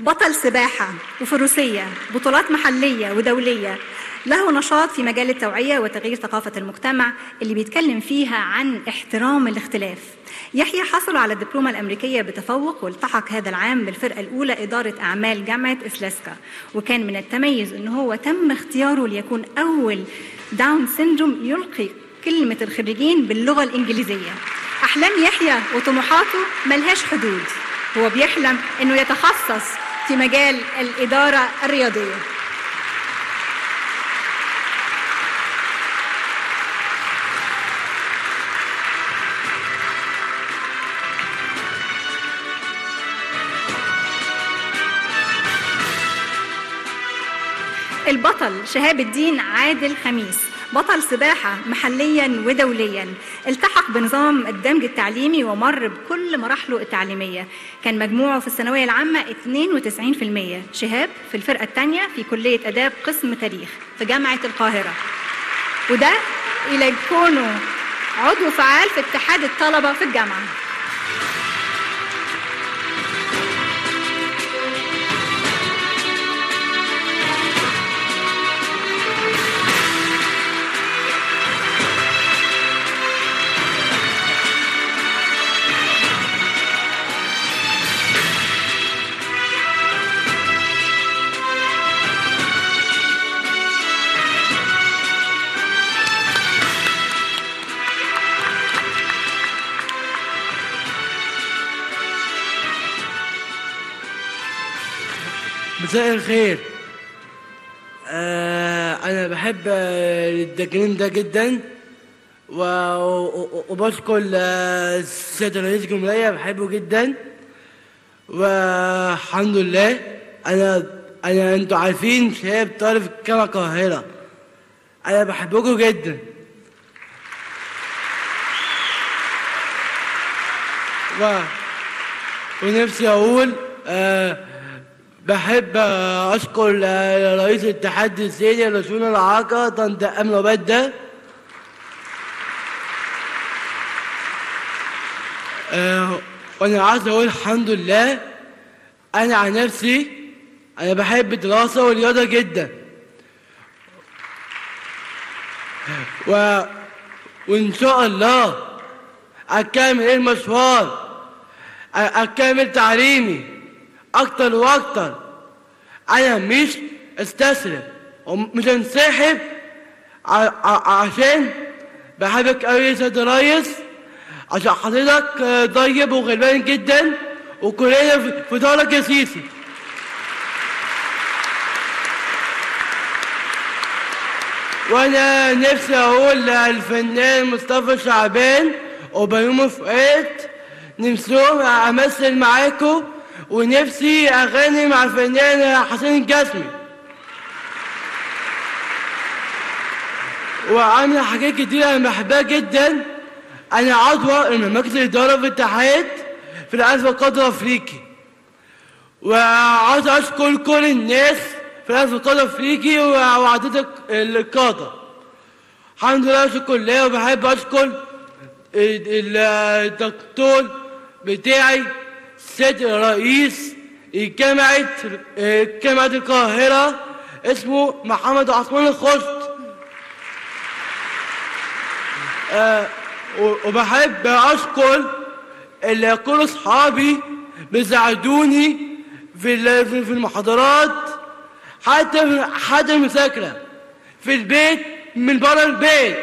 بطل سباحة وفروسية بطولات محلية ودولية له نشاط في مجال التوعية وتغيير ثقافة المجتمع اللي بيتكلم فيها عن احترام الاختلاف يحيى حصل على الدبلومة الأمريكية بتفوق والتحق هذا العام بالفرقة الأولى إدارة أعمال جامعة إسلاسكا وكان من التميز أنه هو تم اختياره ليكون أول داون سيندروم يلقي كلمة الخريجين باللغة الإنجليزية أحلام يحيى وطموحاته ملهاش حدود هو بيحلم أنه يتخصص في مجال الإدارة الرياضية البطل شهاب الدين عادل خميس بطل سباحة محليا ودوليا التحق بنظام الدمج التعليمي ومر بكل مراحله التعليمية كان مجموعه في الثانوية العامة 92% شهاب في الفرقة الثانية في كلية أداب قسم تاريخ في جامعة القاهرة وده إلى كونه عضو فعال في اتحاد الطلبة في الجامعة مساء الخير آه انا بحب آه، الدجرين ده جدا و- و- وبشكر آه، السيد رئيس الجمهورية بحبه جدا والحمد لله انا انا انتوا عارفين شهاب طالب في الجامعة القاهرة انا بحبكم جدا و... ونفسي اقول آه بحب آه، اشكر آه، رئيس الاتحاد السيني لشؤون الاعاقه طنط امل عباد ده آه، وانا عايز اقول الحمد لله انا عن نفسي انا بحب الدراسه والرياضه جدا و... وان شاء الله اكمل المشوار أ- اكمل تعليمي اكتر واكتر انا مش استسلم ومش انسحب ع- ع- عشان بحبك قوي يا سيد الريس عشان حضرتك آه، طيب وغلبان جدا وكلنا في- في دارك يا سيسي وانا نفسي اقول للفنان مصطفى شعبان وبيومي فؤاد نفسهم امثل معاكم ونفسي اغني مع الفنان حسين الجسمي وعامل حاجات كتير انا بحبها جدا انا عضو من مركز الاداره في الاتحاد في العزف القدر الافريقي وعاوز اشكر كل الناس في العزف القدر الافريقي وعدد القاده الحمد لله شكر لله وبحب اشكر ال- ال- الدكتور بتاعي السيد الرئيس جامعة جامعة القاهرة اسمه محمد عثمان الخشت آه، و- وبحب اشكر اللي كل اصحابي بيساعدوني في ال- في في المحاضرات حتى في- حتى المذاكره في البيت من بره البيت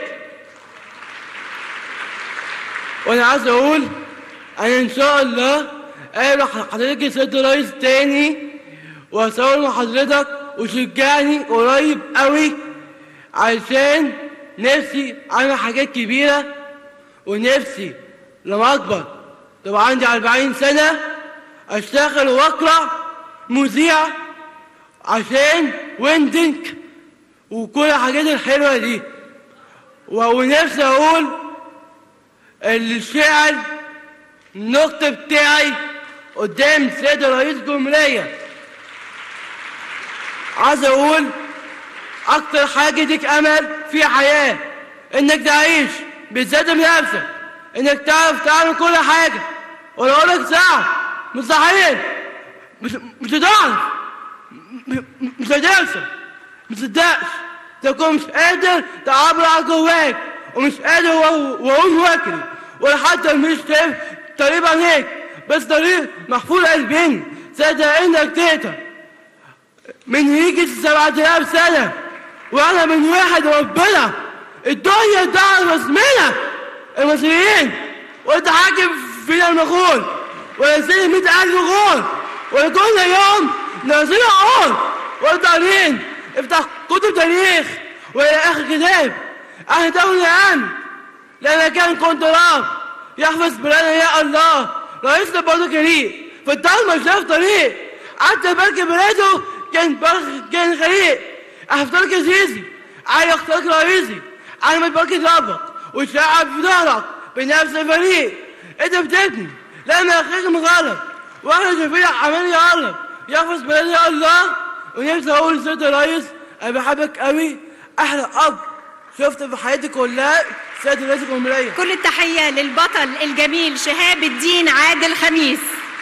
وانا عايز اقول انا ان شاء الله قابل حضرتك يا سيد الرئيس تاني واصور مع حضرتك وشجعني قريب قوي عشان نفسي اعمل حاجات كبيره ونفسي لما اكبر تبقى عندي 40 سنه اشتغل واقرا مذيع عشان ويندنج وكل الحاجات الحلوه دي و- ونفسي اقول الشعر النقطة بتاعي قدام السيد رئيس الجمهورية عايز اقول اكتر حاجة ليك امل في حياة انك تعيش بالذات بنفسك انك تعرف تعمل كل حاجة ولا اقول لك صعب مستحيل مش مش هتعرف م- م- مش هتوصل مش هتقدرش تكون مش قادر تعبر عن جواك ومش قادر وهو واكل ولا حتى مش شايف طريق عينيك بس طريق محفور قلبين صدق انك تقدر من يجي سبعة آلاف سنة وأنا من واحد ربنا الدنيا تعرف اسمنا المصريين وأنت حاكم فينا المغول ونسينا مئة ألف غول وكل يوم نازلين عون وطالعين افتح كتب تاريخ وإلى آخر كتاب أهل دولة أمن لأن كان كنتراب يحفظ بلادنا يا الله رئيسنا برضه كريم في الضلمة شاف طريق حتى بركة بلاده كان برخ كان غريق اختارك يا زيزي عايز اختارك رئيسي انا متبركة ربك والشعب في ظهرك بنفس الفريق انت بتبني لما اخيك من غلط واحنا شايفين عمال يقرب يحفظ بلادي يا الله ونفسي اقول لسيد الرئيس انا بحبك قوي احلى اب شفت في حياتي كلها سيد رئيس الجمهوريه كل التحية للبطل الجميل شهاب الدين عادل خميس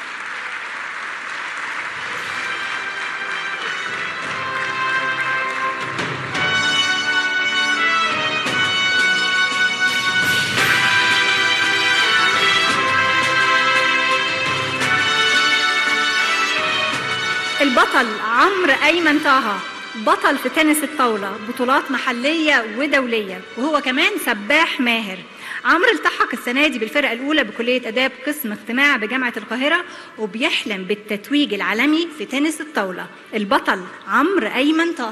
البطل عمرو أيمن طه بطل في تنس الطاولة بطولات محلية ودولية وهو كمان سباح ماهر عمرو التحق السنة دي بالفرقة الأولى بكلية آداب قسم اجتماع بجامعة القاهرة وبيحلم بالتتويج العالمي في تنس الطاولة البطل عمرو أيمن طه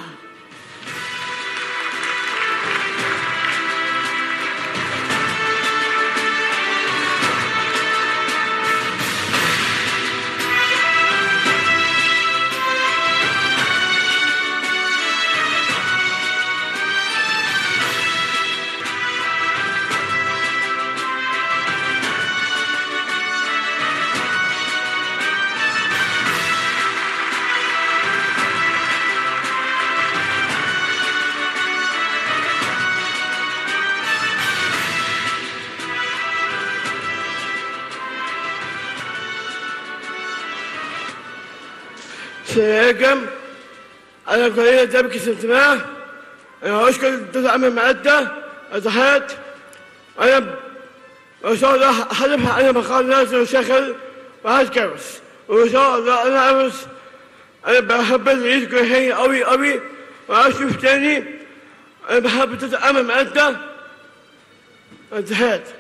سيكم على كلية تبكي سنتماه أنا أشكر تسع من معدة أزهات أنا ب- وإن شاء الله حلفها أنا مقال ناس وشكل وهتكرس وإن شاء الله أنا أمس أنا بحب الرئيس كل أوي أوي وأشوف تاني أنا بحب تسع من معدة أزهات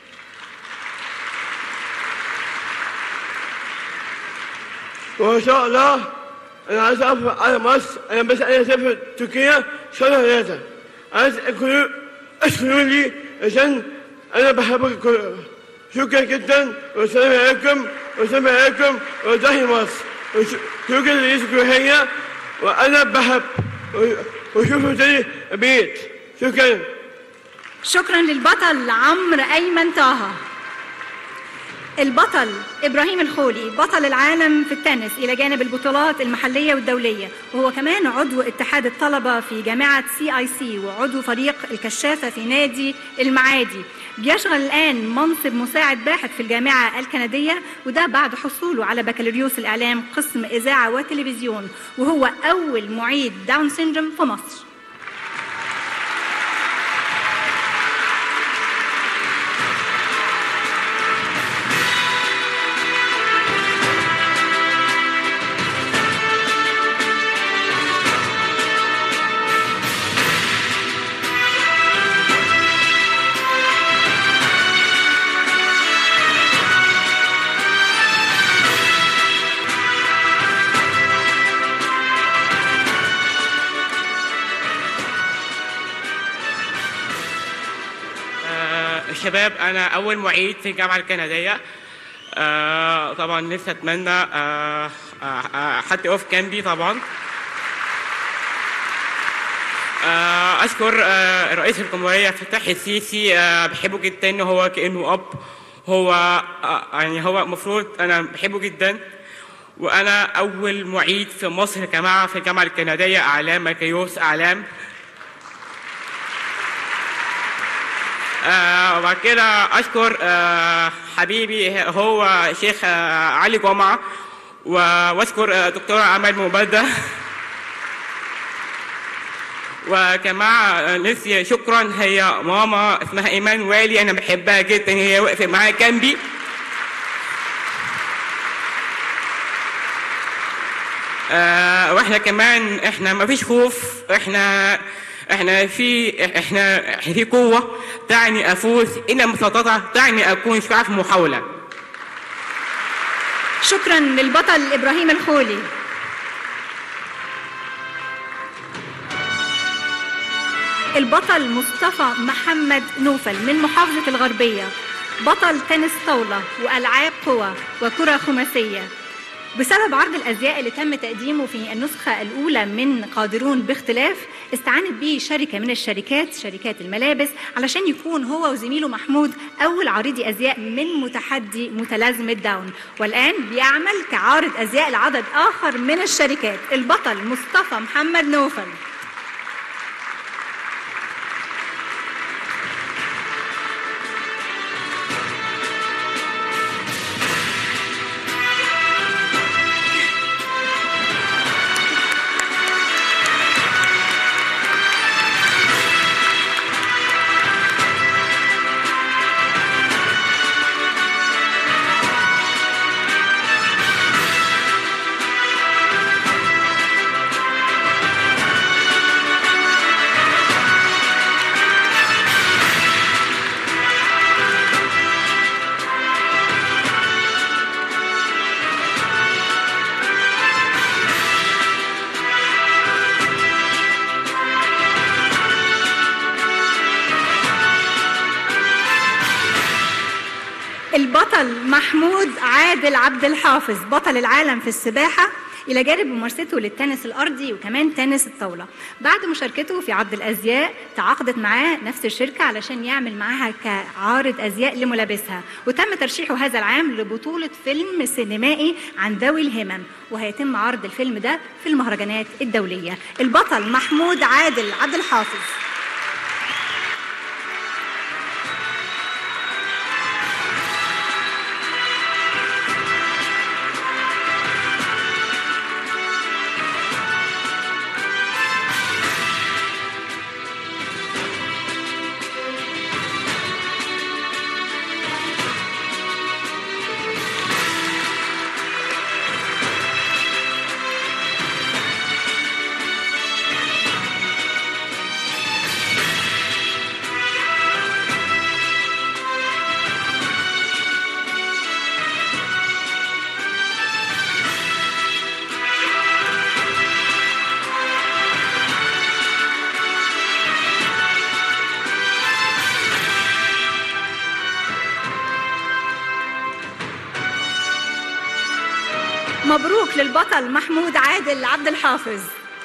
وإن شاء الله أنا عايز أعرف على مصر أنا بس أنا أسافر تركيا شهر ثلاثة عايز أكلوا أشكروا لي عشان أنا بحبك كل شكرا جدا والسلام عليكم والسلام عليكم وتحية مصر وش- شكرا لرئيس الجمهورية وأنا بحب و- وشوفوا تاني بيت شكرا شكرا للبطل عمرو أيمن طه البطل إبراهيم الخولي بطل العالم في التنس إلى جانب البطولات المحلية والدولية وهو كمان عضو اتحاد الطلبة في جامعة سي آي سي وعضو فريق الكشافة في نادي المعادي بيشغل الآن منصب مساعد باحث في الجامعة الكندية وده بعد حصوله على بكالوريوس الإعلام قسم إذاعة وتلفزيون وهو أول معيد داون سيندروم في مصر آه، الشباب انا اول معيد في الجامعه الكنديه آه، طبعا لسه اتمنى آه، آه، آه، حد يقف جنبي طبعا آه، اشكر آه، رئيس الجمهوريه فتح السيسي آه، بحبه جدا هو كانه اب هو آه، يعني هو المفروض انا بحبه جدا وانا اول معيد في مصر يا جماعه في الجامعه الكنديه اعلام بكالوريوس اعلام آه وبعد كده اشكر آه حبيبي هو شيخ آه علي جمعه و- واشكر آه، دكتورة عماد مبادة وكمان آه، نفسي شكرا هي ماما اسمها ايمان والي انا بحبها جدا هي وقفت معايا جنبي آه واحنا كمان احنا ما فيش خوف احنا احنا في احنا احنا في قوه تعني افوز ان لم استطع تعني اكون شجاع في محاوله شكرا للبطل إبراهيم الخولي البطل مصطفى محمد نوفل من محافظة الغربية بطل تنس طاولة وألعاب قوى وكرة خماسية بسبب عرض الأزياء اللي تم تقديمه في النسخة الأولى من قادرون باختلاف استعانت به شركة من الشركات شركات الملابس علشان يكون هو وزميله محمود أول عارضي أزياء من متحدي متلازمة داون والآن بيعمل كعارض أزياء لعدد آخر من الشركات البطل مصطفى محمد نوفل البطل محمود عادل عبد الحافظ بطل العالم في السباحة إلى جانب ممارسته للتنس الأرضي وكمان تنس الطاولة بعد مشاركته في عرض الأزياء تعاقدت معاه نفس الشركة علشان يعمل معاها كعارض أزياء لملابسها وتم ترشيحه هذا العام لبطولة فيلم سينمائي عن ذوي الهمم وهيتم عرض الفيلم ده في المهرجانات الدولية البطل محمود عادل عبد الحافظ مبروك للبطل محمود عادل عبد الحافظ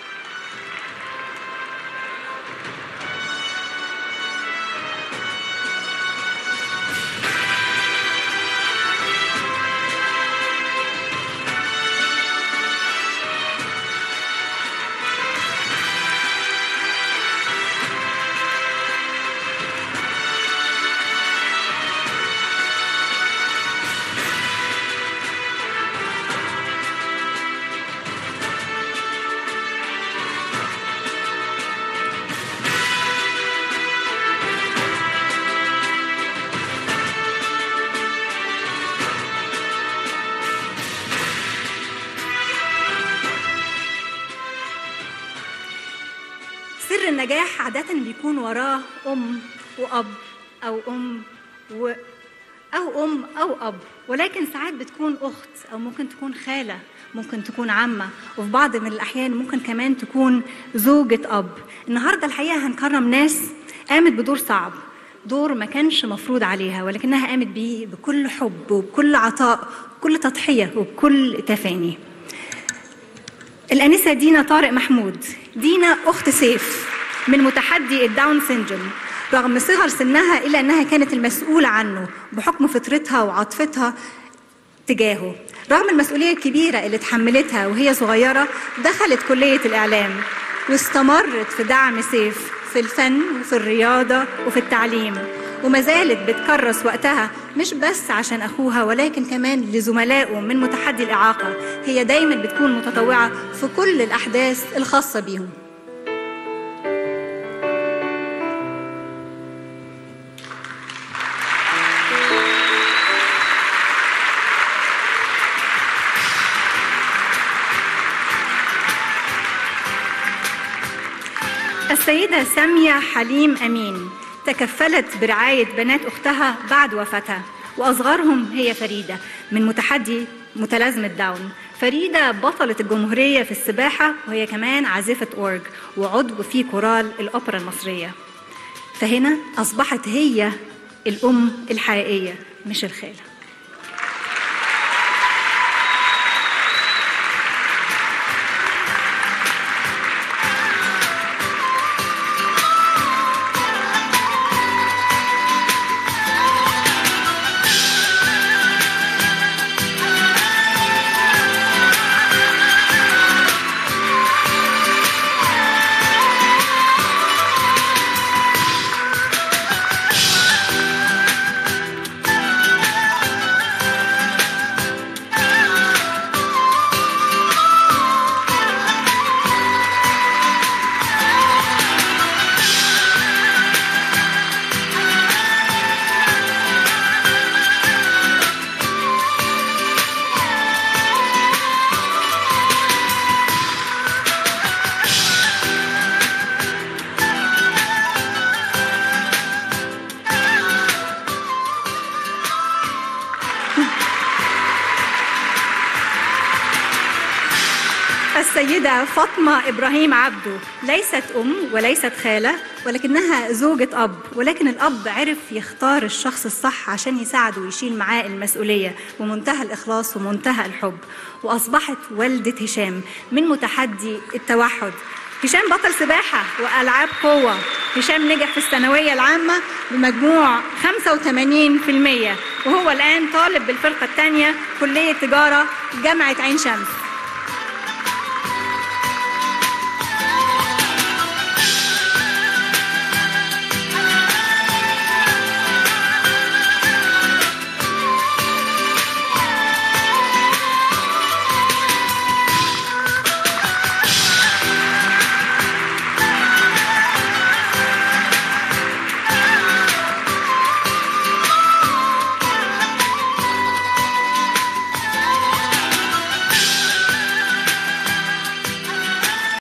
سر النجاح عادة بيكون وراه أم وأب أو أم و أو أم أو أب ولكن ساعات بتكون أخت أو ممكن تكون خالة ممكن تكون عمة وفي بعض من الأحيان ممكن كمان تكون زوجة أب النهاردة الحقيقة هنكرم ناس قامت بدور صعب دور ما كانش مفروض عليها ولكنها قامت بيه بكل حب وبكل عطاء بكل تضحية وبكل تفاني الأنسة دينا طارق محمود دينا أخت سيف من متحدي الداون سيندروم رغم صغر سنها إلا أنها كانت المسؤولة عنه بحكم فطرتها وعاطفتها تجاهه رغم المسؤولية الكبيرة اللي تحملتها وهي صغيرة دخلت كلية الإعلام واستمرت في دعم سيف في الفن وفي الرياضة وفي التعليم وما زالت بتكرس وقتها مش بس عشان أخوها ولكن كمان لزملائه من متحدي الإعاقة هي دايما بتكون متطوعة في كل الأحداث الخاصة بيهم السيدة سامية حليم أمين تكفلت برعاية بنات أختها بعد وفاتها وأصغرهم هي فريدة من متحدي متلازمة داون فريدة بطلة الجمهورية في السباحة وهي كمان عازفة أورج وعضو في كورال الأوبرا المصرية فهنا أصبحت هي الأم الحقيقية مش الخالة السيدة فاطمة إبراهيم عبده ليست أم وليست خالة ولكنها زوجة أب ولكن الأب عرف يختار الشخص الصح عشان يساعده ويشيل معاه المسؤولية ومنتهى الإخلاص ومنتهى الحب وأصبحت والدة هشام من متحدي التوحد هشام بطل سباحة وألعاب قوة هشام نجح في الثانوية العامة بمجموع 85% وهو الآن طالب بالفرقة الثانية كلية تجارة جامعة عين شمس